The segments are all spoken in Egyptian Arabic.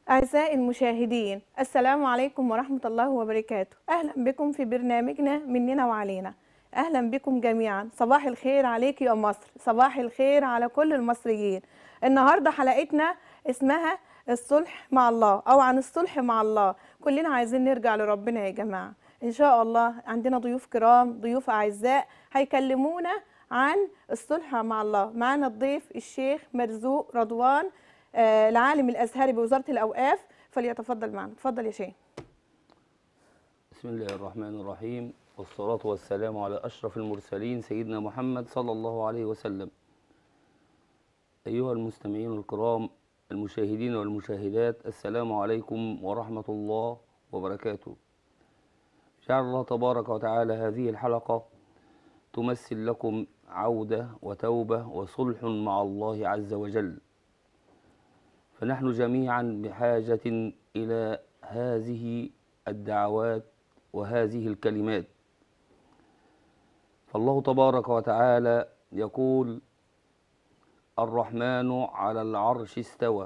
أعزائي المشاهدين السلام عليكم ورحمة الله وبركاته أهلا بكم في برنامجنا مننا وعلينا أهلا بكم جميعا صباح الخير عليك يا مصر صباح الخير على كل المصريين النهاردة حلقتنا اسمها الصلح مع الله أو عن الصلح مع الله كلنا عايزين نرجع لربنا يا جماعة إن شاء الله عندنا ضيوف كرام ضيوف أعزاء هيكلمونا عن الصلح مع الله معنا الضيف الشيخ مرزوق رضوان آه، العالم الازهري بوزاره الاوقاف فليتفضل معنا اتفضل يا شيخ بسم الله الرحمن الرحيم والصلاة والسلام على أشرف المرسلين سيدنا محمد صلى الله عليه وسلم أيها المستمعين الكرام المشاهدين والمشاهدات السلام عليكم ورحمة الله وبركاته جعل الله تبارك وتعالى هذه الحلقة تمثل لكم عودة وتوبة وصلح مع الله عز وجل فنحن جميعا بحاجة إلى هذه الدعوات وهذه الكلمات فالله تبارك وتعالى يقول الرحمن على العرش استوى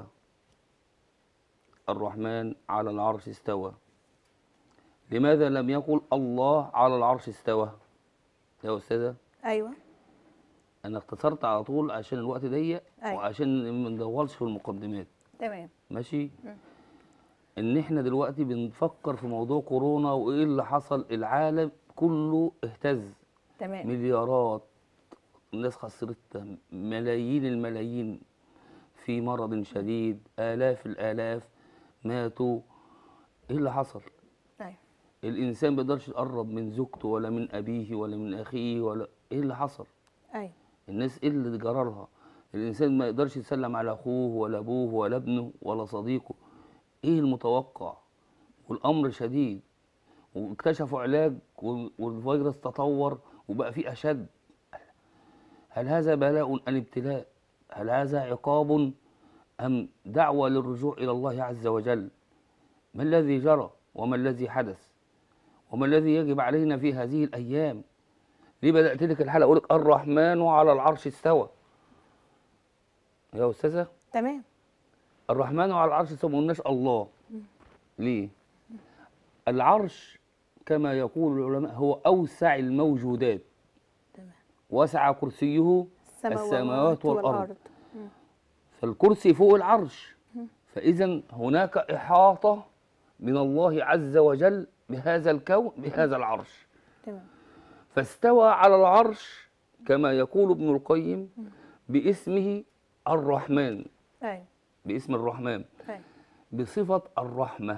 الرحمن على العرش استوى لماذا لم يقل الله على العرش استوى يا أستاذة ايوه أنا اختصرت على طول عشان الوقت ضيق أيوة. وعشان ما ندورش في المقدمات تمام ماشي ان احنا دلوقتي بنفكر في موضوع كورونا وايه اللي حصل العالم كله اهتز تمام مليارات الناس خسرت ملايين الملايين في مرض شديد آلاف الآلاف ماتوا ايه اللي حصل ايوه الإنسان ما بيقدرش يقرب من زوجته ولا من أبيه ولا من أخيه ولا ايه اللي حصل ايوه الناس ايه اللي جرالها الانسان ما يقدرش يسلم على اخوه ولا ابوه ولا ابنه ولا صديقه ايه المتوقع والامر شديد واكتشفوا علاج وال- والفيروس تطور وبقى فيه اشد هل هذا بلاء ام ابتلاء هل هذا عقاب ام دعوه للرجوع الى الله عز وجل ما الذي جرى وما الذي حدث وما الذي يجب علينا في هذه الايام ليه بدأت لك الحلقة أقول لك الرحمن على العرش استوى يا أستاذة تمام الرحمن على العرش استوى ما قلناش الله ليه؟ العرش كما يقول العلماء هو أوسع الموجودات تمام وسع كرسيه السماوات, السماوات والأرض فالكرسي فوق العرش فإذا هناك إحاطة من الله عز وجل بهذا الكون بهذا العرش تمام فاستوى على العرش كما يقول ابن القيم باسمه الرحمن ايوه باسم الرحمن ايوه بصفة الرحمة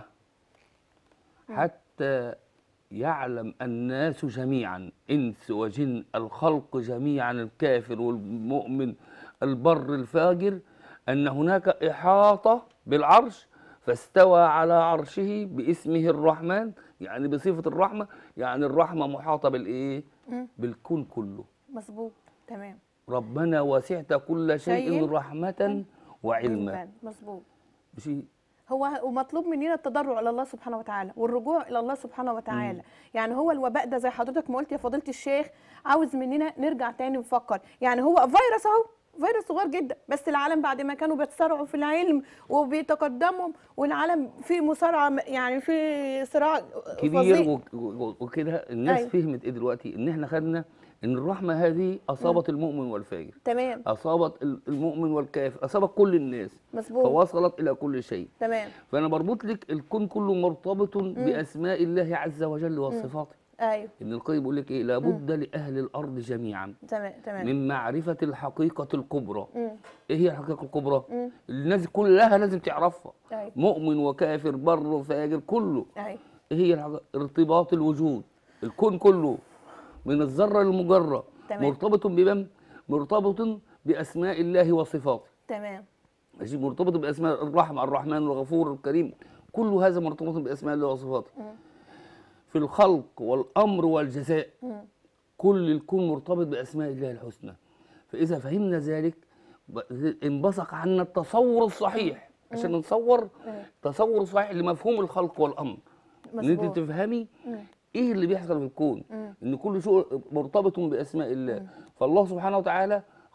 حتى يعلم الناس جميعا إنس وجن الخلق جميعا الكافر والمؤمن البر الفاجر أن هناك إحاطة بالعرش فاستوى على عرشه باسمه الرحمن يعني بصفة الرحمة يعني الرحمة محاطة بالإيه؟ مم. بالكون كله مظبوط تمام ربنا وسعت كل شيء شيء رحمة وعلما علماً. مظبوط ماشي هو ومطلوب مننا التضرع الى الله سبحانه وتعالى والرجوع الى الله سبحانه وتعالى يعني هو الوباء ده زي حضرتك ما قلت يا فضيله الشيخ عاوز مننا نرجع تاني نفكر يعني هو فيروس اهو فيروس صغير جدا بس العالم بعد ما كانوا بيتسارعوا في العلم وبيتقدموا والعالم في مصارعه يعني في صراع كبير فظيع. و- و- وكده الناس أيوة. فهمت ايه دلوقتي ان احنا خدنا ان الرحمه هذه اصابت المؤمن والفاجر تمام اصابت ال- المؤمن والكافر اصابت كل الناس مظبوط فوصلت الى كل شيء تمام فانا بربط لك الكون كله مرتبط باسماء الله عز وجل وصفاته ايوه ابن القيم بيقول لك ايه لابد لاهل الارض جميعا تمام تمام من معرفه الحقيقه الكبرى مم. ايه هي الحقيقه الكبرى مم. الناس كلها لازم تعرفها ايوه مؤمن وكافر بر وفاجر كله ايوه ايه هي الحاجة؟ ارتباط الوجود الكون كله من الذره للمجره تمام. مرتبط بمن مرتبط باسماء الله وصفاته تمام ماشي مرتبط باسماء الرحمه الرحمن الغفور الكريم كل هذا مرتبط باسماء الله وصفاته في الخلق والامر والجزاء مم. كل الكون مرتبط باسماء الله الحسنى فاذا فهمنا ذلك ب- انبثق عنا التصور الصحيح عشان نتصور أيوة. تصور صحيح لمفهوم الخلق والامر ان انت مظبوط. تفهمي مم. ايه اللي بيحصل في الكون مم. ان كل شيء مرتبط باسماء الله فالله سبحانه وتعالى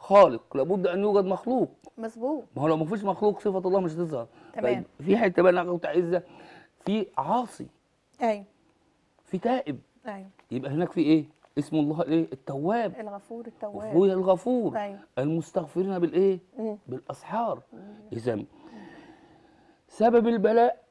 خالق لابد ان يوجد مخلوق مظبوط ما هو لو ما فيش مخلوق صفه الله مش هتظهر تمام. طيب في حته بقى انا كنت عايزه في عاصي ايوه في تائب ايوه يبقى هناك في ايه اسم الله ايه التواب الغفور التواب وهو الغفور أيوة. المستغفرين بالايه مم. بالاسحار اذا سبب البلاء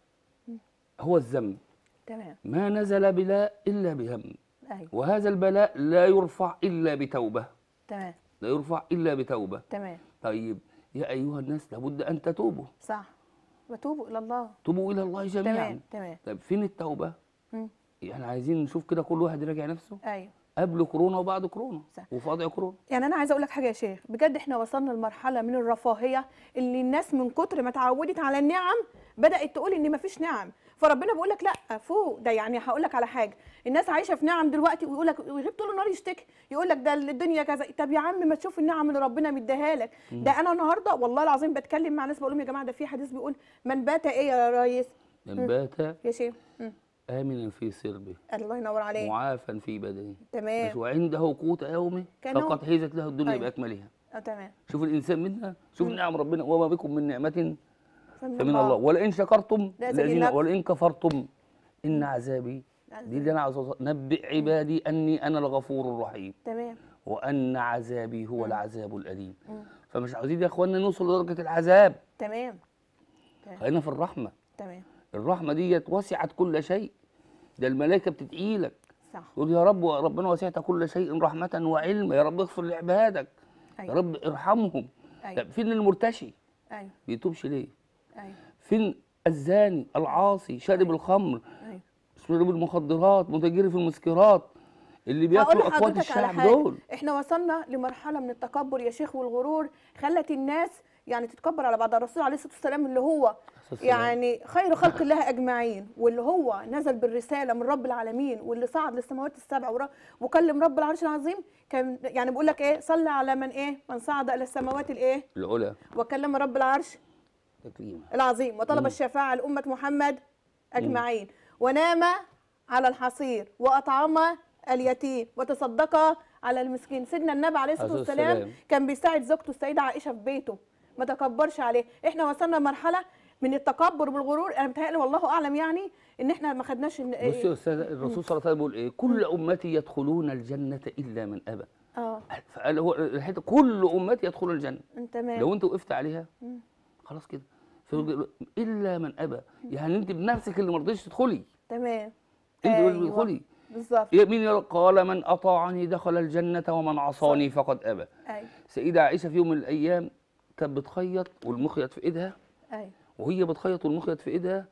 هو الذنب تمام ما نزل بلاء الا بهم ايوه وهذا البلاء لا يرفع الا بتوبه تمام لا يرفع الا بتوبه تمام طيب يا ايها الناس لابد ان تتوبوا صح وتوبوا الى الله توبوا الى الله جميعا تمام تمام طيب فين التوبه مم. احنا عايزين نشوف كده كل واحد يراجع نفسه ايوه قبل كورونا وبعد كورونا صح. وفي وضع كورونا يعني انا عايزه اقول لك حاجه يا شيخ بجد احنا وصلنا لمرحله من الرفاهيه اللي الناس من كتر ما اتعودت على النعم بدات تقول ان مفيش نعم فربنا بيقول لك لا فوق ده يعني هقول لك على حاجه الناس عايشه في نعم دلوقتي ويقول لك ويغيب طول النهار يشتكي يقول لك ده الدنيا كذا طب يا عم ما تشوف النعم اللي ربنا مديها لك ده انا النهارده والله العظيم بتكلم مع ناس بقول لهم يا جماعه ده في حديث بيقول من بات ايه يا ريس من بات يا شيخ مم. امنا في سربه الله ينور عليك معافا في بدنه مش تمام وعنده قوت يومه كان هو- فقد حيزت له الدنيا أيوة. باكملها اه تمام شوف الانسان منا شوف نعم ربنا وما بكم من نعمه فمن فمن الله ولئن شكرتم لأزيدنكم. لأزيدن- ولئن كفرتم ان عذابي دي اللي انا عاوز أوصل- نبئ عبادي اني انا الغفور الرحيم تمام وان عذابي هو العذاب الاليم مم. فمش عاوزين يا اخوانا نوصل لدرجه العذاب تمام خلينا في الرحمه تمام الرحمه ديت وسعت كل شيء ده الملائكه بتدعي لك صح تقول يا رب ربنا وسعت كل شيء رحمه وعلما يا رب اغفر لعبادك يا ايوه رب ارحمهم ايوه طب فين المرتشي ايوه بيتوبش ليه ايوه فين الزاني العاصي شارب الخمر ايوه شارب المخدرات متاجر في المسكرات اللي هقول بياكلوا اقوات لحضرتك على الشعب حاجه دول احنا وصلنا لمرحله من التكبر يا شيخ والغرور خلت الناس يعني تتكبر على بعض الرسول عليه الصلاه والسلام اللي هو السلام. يعني خير خلق الله اجمعين واللي هو نزل بالرساله من رب العالمين واللي صعد للسماوات السبع ور- وكلم رب العرش العظيم كان يعني بيقول لك ايه صلى على من ايه من صعد الى السماوات الايه العلا وكلم رب العرش تكريما العظيم وطلب الشفاعة لأمة محمد أجمعين ونام على الحصير وأطعم اليتيم وتصدق على المسكين سيدنا النبي عليه الصلاة عليه والسلام السلام. كان بيساعد زوجته السيدة عائشة في بيته ما تكبرش عليه احنا وصلنا لمرحلة من التكبر والغرور انا بتهيألي والله اعلم يعني ان احنا ما خدناش إن- بصي يا استاذ الرسول صلى الله عليه وسلم بيقول ايه كل امتي يدخلون الجنه الا من ابى اه فقال هو الحته كل امتي يدخلون الجنه تمام لو انت وقفت عليها مم. خلاص كده في- الا من ابى يعني انت بنفسك اللي ما رضيتش تدخلي تمام انت اللي أيوة. تدخلي بالظبط يا مين يا رب؟ قال من اطاعني دخل الجنه ومن عصاني فقد ابى ايوه سيدة عائشة في يوم من الأيام كانت بتخيط والمخيط في إيدها ايوه وهي بتخيط والمخيط في إيدها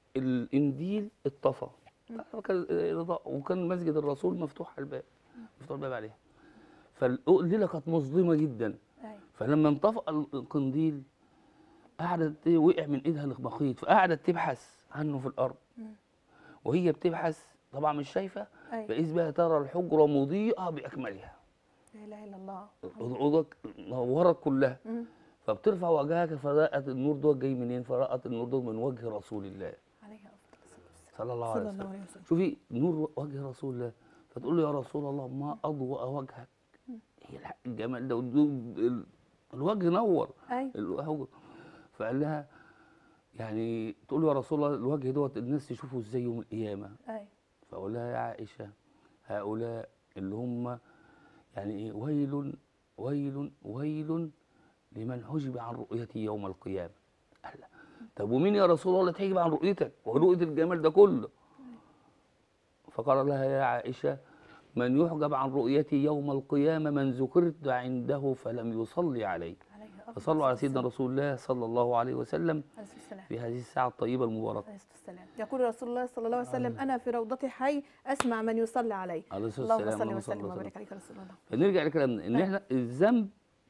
الإنديل اتطفى وكان وكان مسجد الرسول مفتوح على الباب مفتوح الباب عليها فالليلة كانت مظلمة جدا ايوه فلما انطفأ القنديل قعدت وقع من ايدها المخيط فقعدت تبحث عنه في الارض وهي بتبحث طبعا مش شايفه ايوه فاذ بها ترى الحجره مضيئه باكملها لا اله الا الله الأوضة نورت كلها مم. فبترفع وجهها فرأت النور ده جاي منين فرأت النور ده من وجه رسول الله عليه افضل الصلاه والسلام صلى الله صلى عليه الله وسلم عليه وسلم شوفي نور وجه رسول الله فتقول له يا رسول الله ما أضوأ وجهك هي الحق الجمال ده والدو- ال- الوجه نور ايوه الوجه فقال لها يعني تقول له يا رسول الله الوجه دوت الناس تشوفه ازاي يوم القيامه ايوه فأقول لها يا عائشة هؤلاء اللي هم يعني إيه ويل ويل ويل لمن حجب عن رؤيتي يوم القيامة قال لا. طب ومين يا رسول الله اللي تحجب عن رؤيتك ورؤية الجمال ده كله فقال لها يا عائشة من يحجب عن رؤيتي يوم القيامة من ذكرت عنده فلم يصلي علي عليه افضل فصلوا على الصلاة سيدنا رسول الله صلى الله عليه وسلم عليه الصلاة والسلام في هذه الساعة الطيبة المباركة عليه الصلاة والسلام يقول رسول الله صلى الله عليه وسلم أنا في روضة حي أسمع من يصلي علي عليه الصلاة اللهم والسلام صل اللهم وسلم صل وسلم. وبارك عليك يا رسول الله فنرجع لكلامنا ان نعم. احنا الذنب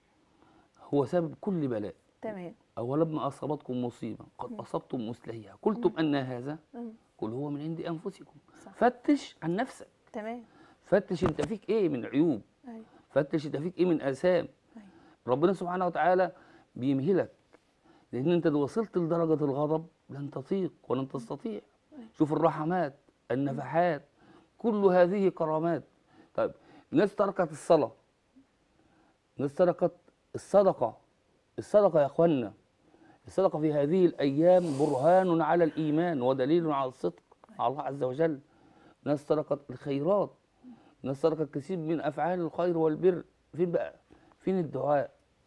هو سبب كل بلاء تمام أولما أصابتكم مصيبة قد أصبتم مثليها قلتم أن هذا مم. قل هو من عند أنفسكم صح. فتش عن نفسك تمام فتش أنت فيك إيه من عيوب أيوة فتش أنت فيك إيه من آثام أيوة ربنا سبحانه وتعالى بيمهلك لأن أنت لو وصلت لدرجة الغضب لن تطيق ولن تستطيع شوف الرحمات النفحات كل هذه كرامات طيب ناس تركت الصلاة ناس تركت الصدقة الصدقة يا اخوانا الصدقة في هذه الأيام برهان على الإيمان ودليل على الصدق مع الله عز وجل ناس تركت الخيرات ناس تركت كثير من أفعال الخير والبر فين بقى فين الدعاء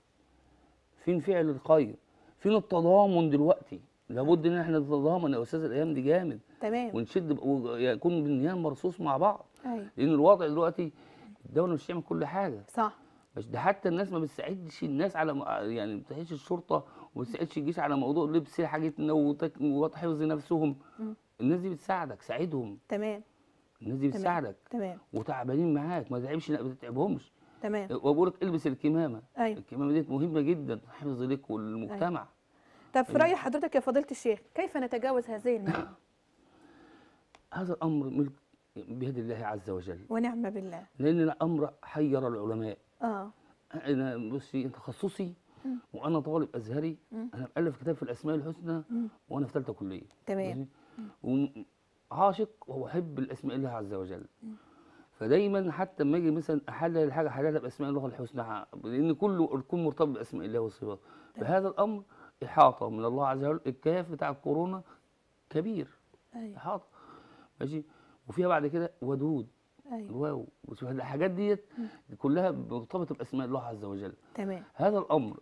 فين فعل الخير فين التضامن دلوقتي لابد ان احنا نتضامن يا استاذ الايام دي جامد تمام ونشد ب- ويكون بنيان مرصوص مع بعض ايوه لان الوضع دلوقتي الدوله مش بتعمل كل حاجه صح بس ده حتى الناس ما بتساعدش الناس على م- يعني ما بتساعدش الشرطه وما بتساعدش الجيش على موضوع لبس حاجتنا وتك- وحفظ نفسهم مم. الناس دي بتساعدك ساعدهم تمام الناس دي تمام. بتساعدك تمام وتعبانين معاك ما تعبش ما تتعبهمش تمام وبقول لك البس الكمامه ايوه الكمامه ديت مهمه جدا حفظ لك وللمجتمع طب في رأي حضرتك يا فضيلة الشيخ كيف نتجاوز هذه النعمة هذا الامر ملك بيد الله عز وجل ونعم بالله لان الامر حير العلماء اه انا بصي تخصصي مم. وانا طالب ازهري مم. انا مؤلف كتاب في الاسماء الحسنى مم. وانا في ثالثه كليه تمام ماشي؟ وعاشق واحب الاسماء الله عز وجل فدايما حتى لما اجي مثلا احلل الحاجه احللها باسماء الله الحسنى لان كله الكون مرتبط باسماء الله والصفات فهذا الامر احاطه من الله عز وجل الكاف بتاع الكورونا كبير ايوه احاطه ماشي وفيها بعد كده ودود ايوه الواو وشوف الحاجات ديت كلها مرتبطه باسماء الله عز وجل تمام هذا الامر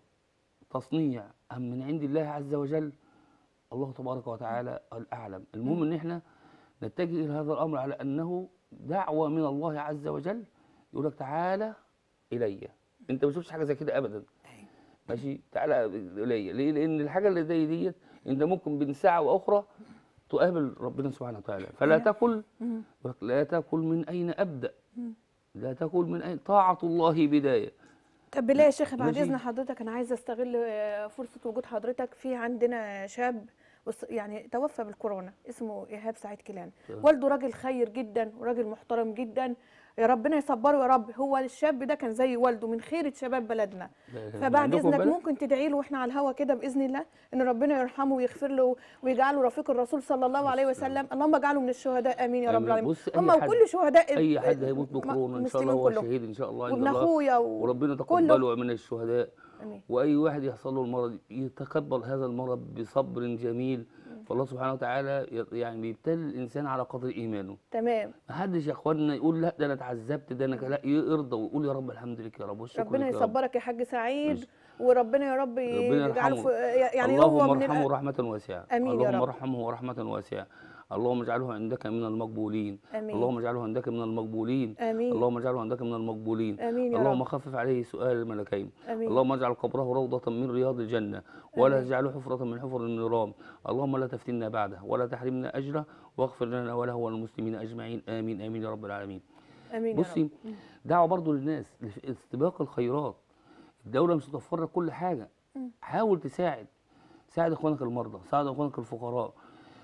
تصنيع ام من عند الله عز وجل الله تبارك وتعالى الاعلم المهم ان احنا نتجه الى هذا الامر على انه دعوه من الله عز وجل يقول لك تعالى الي انت ما شفتش حاجه زي كده ابدا أيوة. ماشي تعالى الي ليه لان الحاجه اللي زي ديت انت ممكن بين ساعه واخرى تقابل ربنا سبحانه وتعالى فلا أيوة. تقل مم. يقول لك لا تقل من اين ابدا مم. لا تقل من اين طاعه الله بدايه طب بالله يا شيخ بعد ماشي. اذن حضرتك انا عايزه استغل آه، فرصه وجود حضرتك في عندنا شاب بص- يعني توفى بالكورونا اسمه ايهاب سعيد كيلان تمام. والده راجل خير جدا وراجل محترم جدا يا ربنا يصبره يا رب هو الشاب ده كان زي والده من خيرة شباب بلدنا فبعد عندكم اذنك بلد؟ ممكن تدعي له واحنا على الهوا كده باذن الله ان ربنا يرحمه ويغفر له ويجعله رفيق الرسول صلى الله عليه وسلم اللهم اجعله من الشهداء امين يا رب آمين. العالمين بص، أي هم حد- وكل شهداء اي ال- حد هيموت الم- بكورونا ان شاء الله المسلمين هو كلهم. شهيد ان شاء الله عند وابن الله اخويا و... وربنا كله. تقبله من الشهداء امين واي واحد يحصل له المرض يتقبل هذا المرض بصبر جميل فالله سبحانه وتعالى ي- يعني بيبتلي الانسان على قدر ايمانه تمام ما حدش يا اخوانا يقول لا ده انا اتعذبت ده انا ك- لا يرضى ويقول يا رب الحمد لك يا رب والشكر ربنا لك يا رب يصبرك يا حاج سعيد ماشي. وربنا يا رب ربنا يجعله يرحمه. في يعني اللهم هو من ارحمه الأ- رحمة واسعة آمين يا اللهم رب. ارحمه رحمة واسعة اللهم اجعله عندك من المقبولين آمين. اللهم اجعله عندك من المقبولين آمين. اللهم اجعله عندك من المقبولين آمين يا اللهم رب. خفف عليه سؤال الملكين آمين. اللهم اجعل قبره روضة من رياض الجنة ولا آمين. تجعله حفرة من حفر النيران اللهم لا تفتنا بعده ولا تحرمنا أجره واغفر لنا وله وللمسلمين أجمعين آمين آمين يا رب العالمين امين يا بصي رب دعوة برضو للناس لاستباق الخيرات الدولة مش هتوفر لك كل حاجة حاول تساعد ساعد اخوانك المرضى ساعد اخوانك الفقراء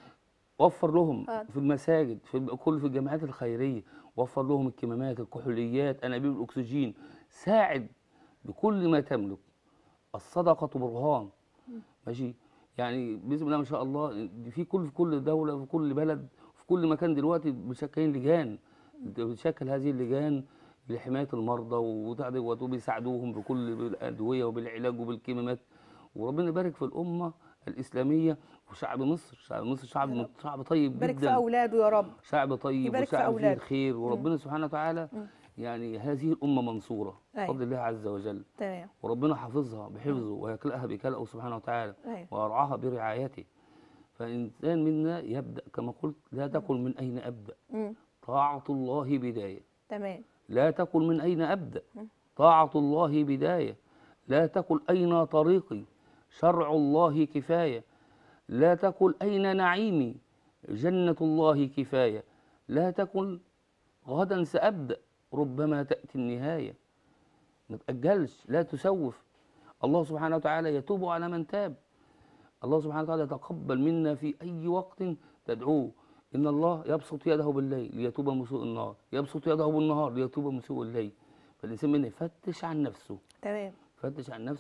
وفر لهم حاضر. في المساجد في كل في الجمعيات الخيريه وفر لهم الكمامات الكحوليات انابيب الاكسجين ساعد بكل ما تملك الصدقه برهان ماشي يعني باذن الله ما شاء الله في كل في كل دوله في كل بلد في كل مكان دلوقتي مشكلين لجان بتشكل هذه اللجان لحمايه المرضى وبتاع دوت وبيساعدوهم بكل بالادويه وبالعلاج وبالكمامات وربنا يبارك في الامه الاسلاميه وشعب مصر شعب مصر شعب يا رب. شعب طيب بارك في جدا اولاده يا رب شعب طيب يبارك في وشعب فيه أولاده. الخير وربنا سبحانه وتعالى يعني هذه الامه منصوره أيوة. بفضل الله عز وجل تمام وربنا حافظها بحفظه ويكلأها بكلأه سبحانه وتعالى أيوة. ويرعاها برعايته فإنسان منا يبدأ كما قلت لا تقل من أين أبدأ مم. طاعة الله بداية تمام لا تقل من أين أبدأ طاعة الله بداية لا تقل أين طريقي شرع الله كفاية لا تقل أين نعيمي جنة الله كفاية لا تقل غدا سأبدأ ربما تأتي النهاية ما تأجلش لا تسوف الله سبحانه وتعالى يتوب على من تاب الله سبحانه وتعالى يتقبل منا في أي وقت تدعوه إن الله يبسط يده بالليل ليتوب مسوء النهار يبسط يده بالنهار ليتوب مسوء الليل فالإنسان منا يفتش عن نفسه تمام فتش عن نفسه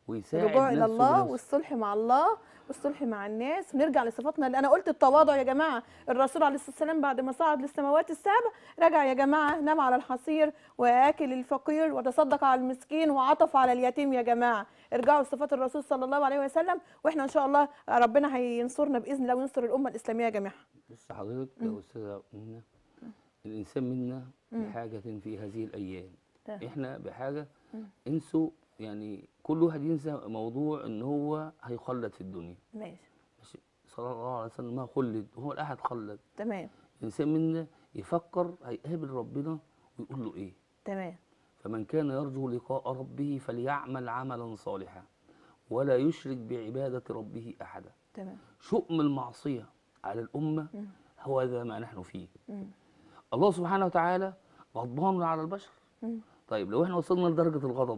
ويساعد الرجوع الى نفسه الله بنفسه. والصلح مع الله والصلح مع الناس ونرجع لصفاتنا اللي انا قلت التواضع يا جماعه الرسول عليه الصلاه والسلام بعد ما صعد للسماوات السبع رجع يا جماعه نام على الحصير واكل الفقير وتصدق على المسكين وعطف على اليتيم يا جماعه ارجعوا لصفات الرسول صلى الله عليه وسلم واحنا ان شاء الله ربنا هينصرنا باذن الله وينصر الامه الاسلاميه يا جماعه بص حضرتك يا استاذه منى الانسان منا بحاجه في هذه الايام تمام. احنا بحاجه انسوا يعني كل واحد ينسى موضوع ان هو هيخلد في الدنيا ماشي ماشي صلى الله عليه وسلم ما خلد هو الاحد خلد تمام الانسان منا يفكر هيقابل ربنا ويقول له ايه تمام فمن كان يرجو لقاء ربه فليعمل عملا صالحا ولا يشرك بعباده ربه احدا تمام شؤم المعصية على الأمة هو ذا ما نحن فيه مم. الله سبحانه وتعالى غضبان على البشر مم. طيب لو احنا وصلنا لدرجة الغضب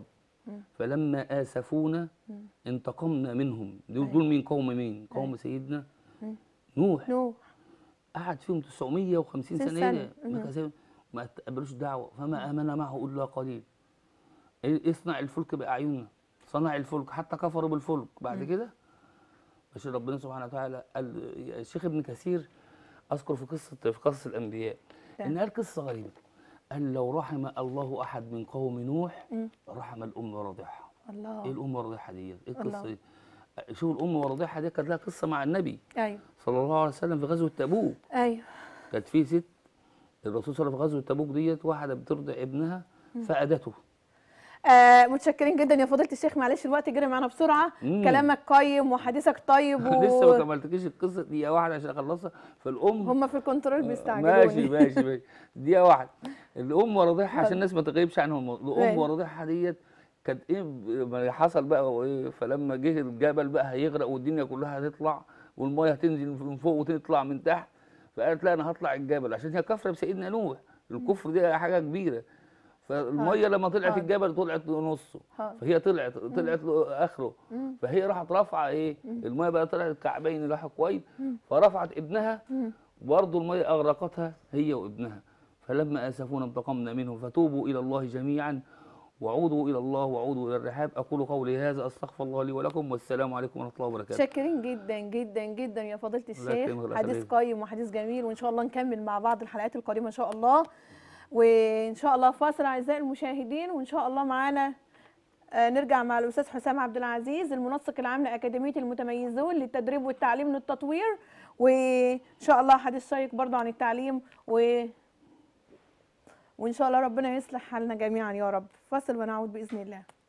فلما آسفونا انتقمنا منهم دول, دول مين قوم مين قوم سيدنا نوح نوح قعد فيهم 950 سنة. سنة إيه؟ مم. ما كسب- ما تقبلوش دعوة فما آمن معه إلا قليل إيه- اصنع الفلك بأعيننا صنع الفلك حتى كفروا بالفلك بعد كده مش ربنا سبحانه وتعالى قال الشيخ ابن كثير أذكر في قصة في قصص الأنبياء تمام. إن قال قصة غريبة قال لو رحم الله أحد من قوم نوح مم. رحم الأم ورضعها إيه الله الأم ورضعها ديت؟ إيه القصة الله. دي؟ شوف الأم ورضعها دي كانت لها قصة مع النبي ايوه صلى الله عليه وسلم في غزوة تبوك ايوه كانت في ست الرسول صلى الله عليه وسلم في غزوه تبوك ديت واحده بترضع ابنها فادته آه متشكرين جدا يا فضيله الشيخ معلش الوقت جري معانا بسرعه مم. كلامك قيم وحديثك طيب و... لسه ما كملتكيش القصه دقيقه واحده عشان اخلصها فالام هم في الكنترول بيستعجلوني ماشي ماشي ماشي دقيقه واحده الام ورضيعها عشان الناس ما تغيبش عنهم الموضوع. الام ماشي. ورضيعها ديت كانت ايه ب- ما حصل بقى وايه فلما جه الجبل بقى هيغرق والدنيا كلها هتطلع والميه هتنزل من فوق وتطلع من تحت فقالت لا انا هطلع الجبل عشان هي كفره بسيدنا نوح الكفر دي حاجه كبيره فالميه لما طلعت حاضر. الجبل طلعت نصه حاضر. فهي طلعت طلعت له اخره فهي راحت رافعه ايه الميه بقى طلعت الكعبين راحوا كويس فرفعت ابنها برضه الميه اغرقتها هي وابنها فلما اسفونا انتقمنا منهم فتوبوا الى الله جميعا وعودوا الى الله وعودوا الى الرحاب اقول قولي هذا استغفر الله لي ولكم والسلام عليكم ورحمه الله وبركاته شاكرين جدا جدا جدا يا فضيله الشيخ يكرمك، الله حديث يخليك. قيم وحديث جميل وان شاء الله نكمل مع بعض الحلقات القادمه ان شاء الله وان شاء الله فاصل اعزائي المشاهدين وان شاء الله معانا آه، نرجع مع الاستاذ حسام عبد العزيز المنسق العام لاكاديميه المتميزون للتدريب والتعليم للتطوير وان شاء الله حديث شيق برضه عن التعليم و وان شاء الله ربنا يصلح حالنا جميعا يا رب فاصل ونعود باذن الله